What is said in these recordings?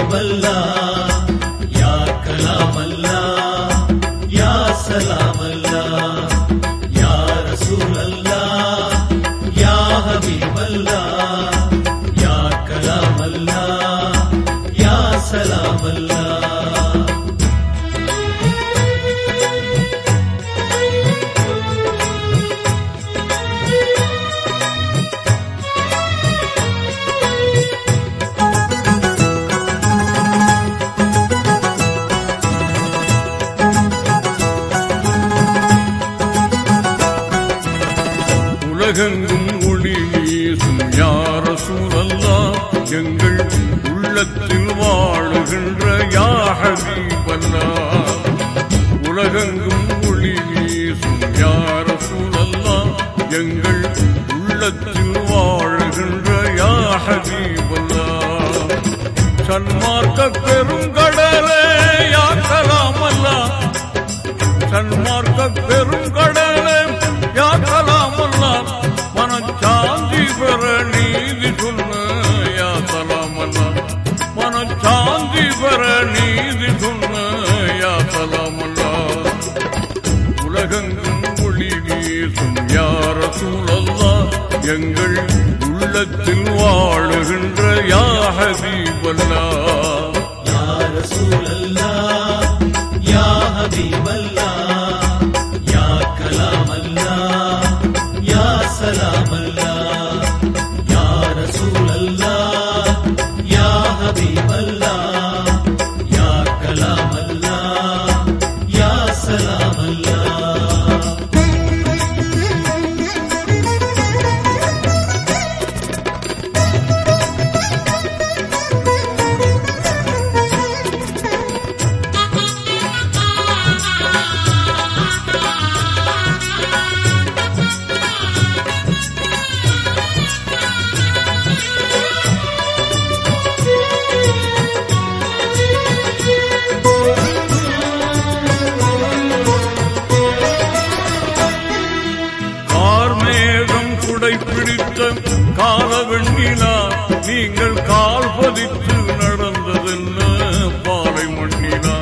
حبيب الله يا كلام الله يا سلام الله يا رسول الله يا حبيب الله يا كلام الله يا سلام الله உலகெங்கும் ஒளி வீசும் யார சூழல்லா எங்கள் உள்ளத்தில் வாழுகின்ற யா ஹபீபல்லா உலகெங்கும் ஒளி வீசும் யார சூழல்லா எங்கள் உள்ளத்தில் வாழுகின்ற யா ஹபீபல்லா சன்மார்க்க பெருங்கடலே யா கலாமல்லா சன்மார்க்க பெருங்கடலே யா கலாமல்லா மனச்சாந்தி பெற நீதி சொன்ன யா கலாமல்லா மனச்சாந்தி பெற நீதி சொன்ன யா கலாமல்லா உலகெங்கும் ஒளி வீசும் யார சூழல்லா எங்கள் உள்ளத்தில் வாழுகின்ற யா ஹபீபல்லா يا رسول الله يا حبيب الله يا كلام الله يا سلام الله يا رسول الله يا حبيب الله يا كلام الله يا سلام الله கார்மேகம் குடை பிடித்த காலவெண்ணிலா நீங்கள் கால் பதித்து நடந்ததென்ன பாலை மண்ணிலா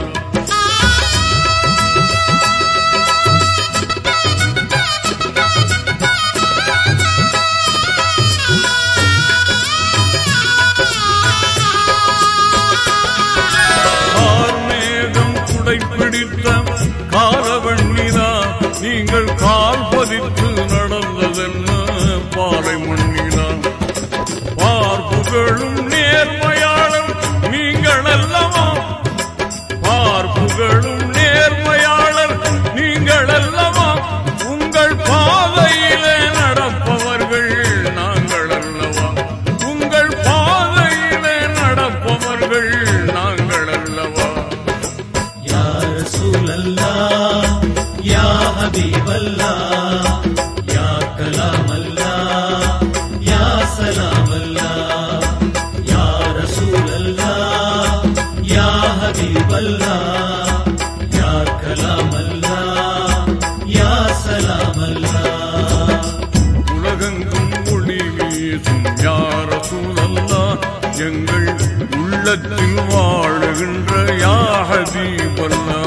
கார்மேகம் குடை பிடித்த காலவெண்ணிலா நீங்கள் கால் பதித்து நடந்ததென்ன பாலை மண்ணிலா பார்ப்புகளும் நேர்மையாளர் நீங்கள் அல்லவா பார்ப்புகளும் நேர்மையாளர் நீங்கள் அல்லவா உங்கள் பாதையிலே நடப்பவர்கள் நாங்கள் அல்லவா உங்கள் பாதையிலே நடப்பவர்கள் நாங்கள் அல்லவா يا رسول الله يا حبيب الله يا كلام الله يا سلام الله يا رسول الله يا حبيب الله يا كلام الله يا سلام الله உலகெங்கும் ஒளி வீசும் யார சூழல்லா எங்கள் உள்ளத்தில் வாழுகின்ற யா ஹபீபல்லா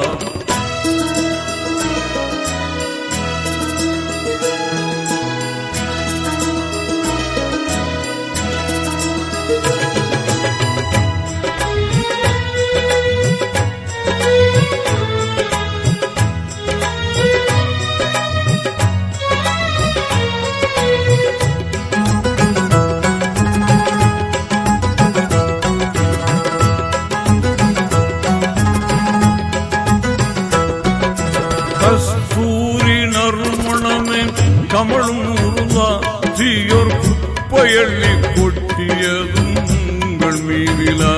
கஸ்தூரி நறுமணமே கமழும் உருளா தீயோர் குப்பையள்ளி கொட்டியதும் உங்கள் மீதிலா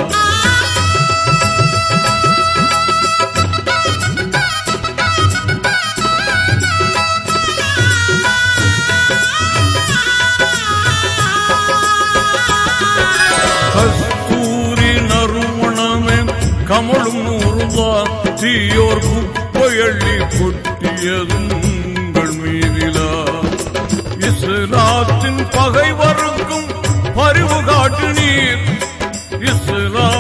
கஸ்தூரி நறுமணமே கமழும் உருவா தீயோர் குப்பையள்ளி கொட்டியதும் உங்கள் மீதிலா இஸ்லாத்தின் பகைவருக்கும் பரிவு காட்டு நீர் இஸ்லா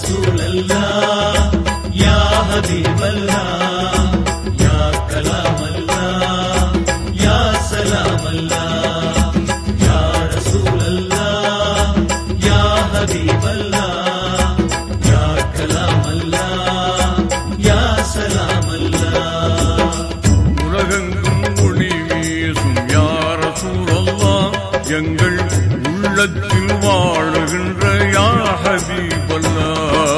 رسول الله يا حبيب الله يا كلام الله يا سلام الله يا رسول الله يا حبيب الله يا كلام الله يا سلام الله உலகெங்கும் ஒளி வீசும் யார சூழல்லா எங்கள் உள்ளத்தில் வாழுகின்ற யா ஹபீபல்லா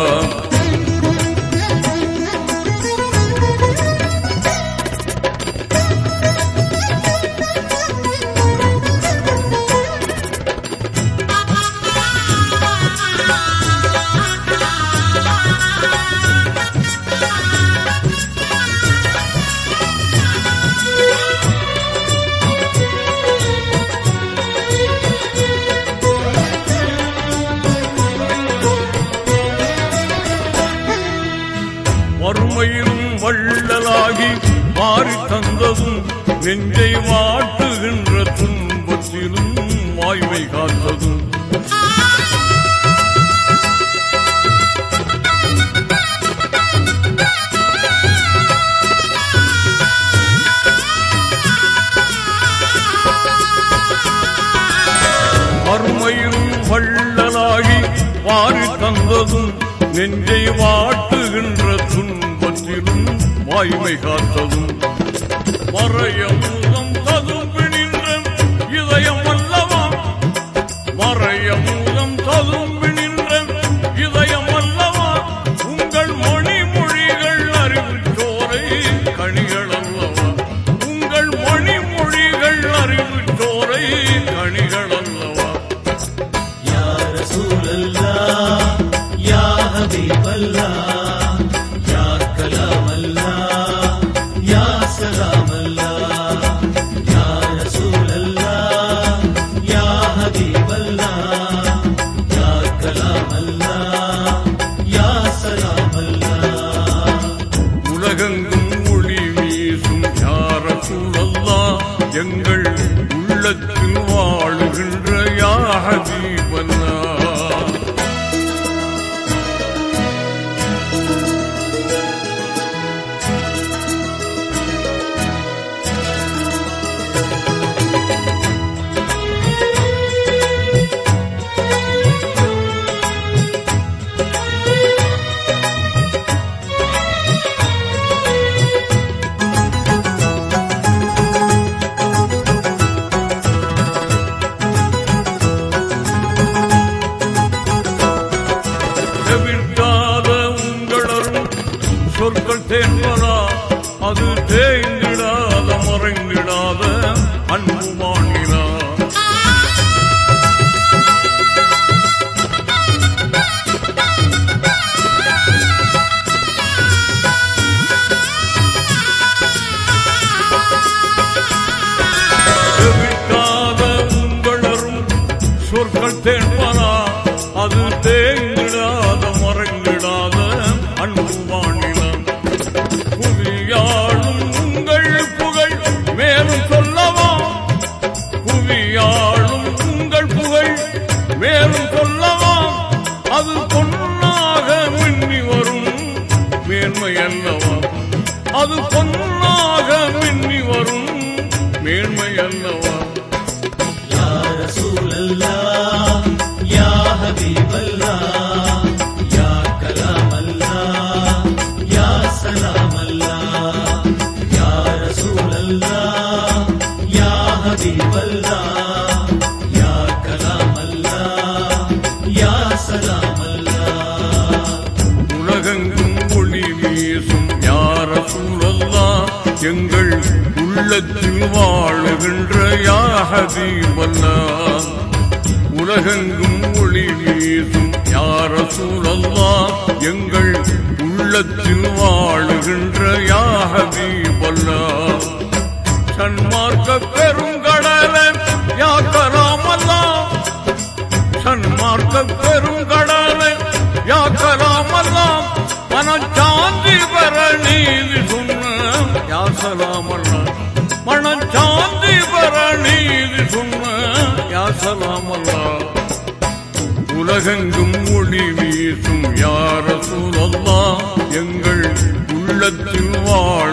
வறுமையிலும் வள்ளலாகி மாறி தந்ததும் நெஞ்சை வாட்டுகின்ற துன்பத்திலும் வாய்மை காத்ததும் வறுமையிலும் வள்ளலாகி வாரி தந்ததும் நெஞ்சை வாட்டுகின்ற துன்பத்திலும் வாய்மை காத்ததும் மறையமுதம் ததும்பி நின்ற இதயம் அல்லவா மறையமுதம் ததும்பி நின்ற இதயம் அல்லவா உங்கள் மொழிமொழிகள் அறிவுச்சோரை கணிகள் அல்லவா உங்கள் மொழிமொழிகள் அறிவுச்சோரை கணிகள் அல்லவா يا رسول الله يا حبيب الله يا كلام الله يا سلام الله يا رسول الله يا حبيب الله يا كلام الله يا سلام الله உலகெங்கும் ஒளி வீசும் யார சூழல்லா எங்கள் உள்ளத்தில் வாழுகின்ற யா ஹபீபல்லா தவிர்க்காத உங்களரும் சொற்கள் தேன்பரா அது தேய்ந்திடாத மறைந்திடாத அன்பு மாநிலா தவிர்க்காத உங்களரும் சொற்கள் தேன்பரா அது தேய்ந்திடாத மறைந்திடாத அன்பு மாநிலம் புவியாளும் உங்கள் புகழ் மேலும் சொல்லவா புவியாளும் உங்கள் புகழ் மேலும் சொல்லவா அது பொன்னாக மின்னி வரும் மேன்மை அல்லவா அது பொன்னாக மின்னி வரும் மேன்மை அல்லவா يا رسول الله يا حبيب الله يا كلام الله يا سلام الله يا رسول الله يا حبيب الله يا كلام الله يا سلام الله உலகெங்கும் ஒளி வீசும் யார சூழல்லா எங்கள் உள்ளத்தில் வாழுகின்ற யா ஹபீபல்லா உலகெங்கும் ஒளி வீசும் யார சூழல்லா எங்கள் உள்ளத்தில் வாழுகின்ற யா ஹபீபல்லா சன்மார்க்க பெருங்கடல யா கலாமல்லா சன்மார்க்க பெருங்கடல யா கலாமல்லா மனச்சாந்தி பெற நீதி சொன்ன யா சலாமல்லா மனச்சாந்தி பெற நீதி சொன்ன யா சலாமல்லா உலகெங்கும் ஒளி வீசும் யார வாழ